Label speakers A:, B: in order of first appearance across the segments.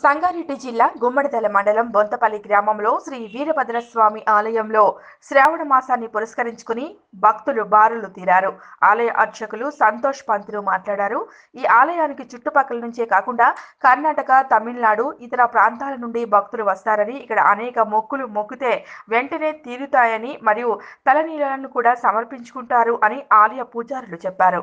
A: సంగారెడ్డి జిల్లా గుమ్మడిదల మండలం బొంతపల్లి గ్రామంలో శ్రీ వీరభద్రస్వామి ఆలయంలో శ్రావణ మాసాన్ని పురస్కరించుకుని భక్తులు బారులు తీరారు ఆలయ అర్చకులు సంతోష్ పంతులు మాట్లాడారు ఈ ఆలయానికి చుట్టుపక్కల నుంచే కాకుండా కర్ణాటక తమిళనాడు ఇతర ప్రాంతాల నుండి భక్తులు వస్తారని ఇక్కడ అనేక మొక్కులు మొక్కితే వెంటనే తీరుతాయని మరియు తలనీలను కూడా సమర్పించుకుంటారు అని ఆలయ పూజారులు చెప్పారు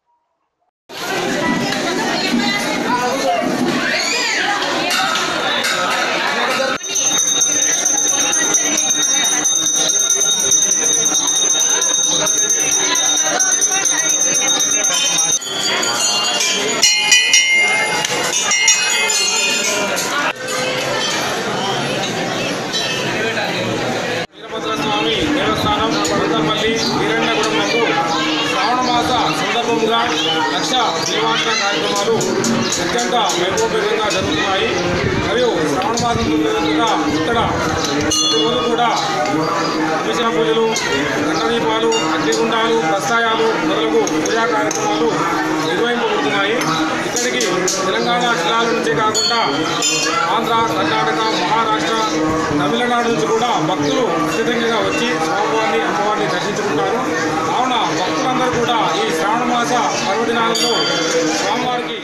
B: వీరభద్రస్వామి దేవస్థానం కొంతపల్లి వీరన్నగూడెం నందు శ్రావణ మాస సందర్భంగా లక్ష దీవాంతర కార్యక్రమాలు అత్యంత వైభవపేతంగా జరుగుతున్నాయి మరియు శ్రావణ మాసం సందర్భంగా ఇక్కడ ప్రతిరోజు కూడా అభిషేక పూజలు గంటదీపాలు అగ్నిగుండాలు ప్రస్తాయాలు మొదలగు పూజా కార్యక్రమాలు నిర్వహింపబడుతున్నాయి ఇక్కడికి తెలంగాణ జిల్లాల నుంచే కాకుండా ఆంధ్ర కర్ణాటక మహారాష్ట్ర తమిళనాడు నుంచి కూడా భక్తులు అత్యధికంగా వచ్చి స్వామివారిని అమ్మవారిని దర్శించుకుంటారు కావున భక్తులందరూ కూడా ఈ శ్రావణ మాస పర్వదినాలలో స్వామివారికి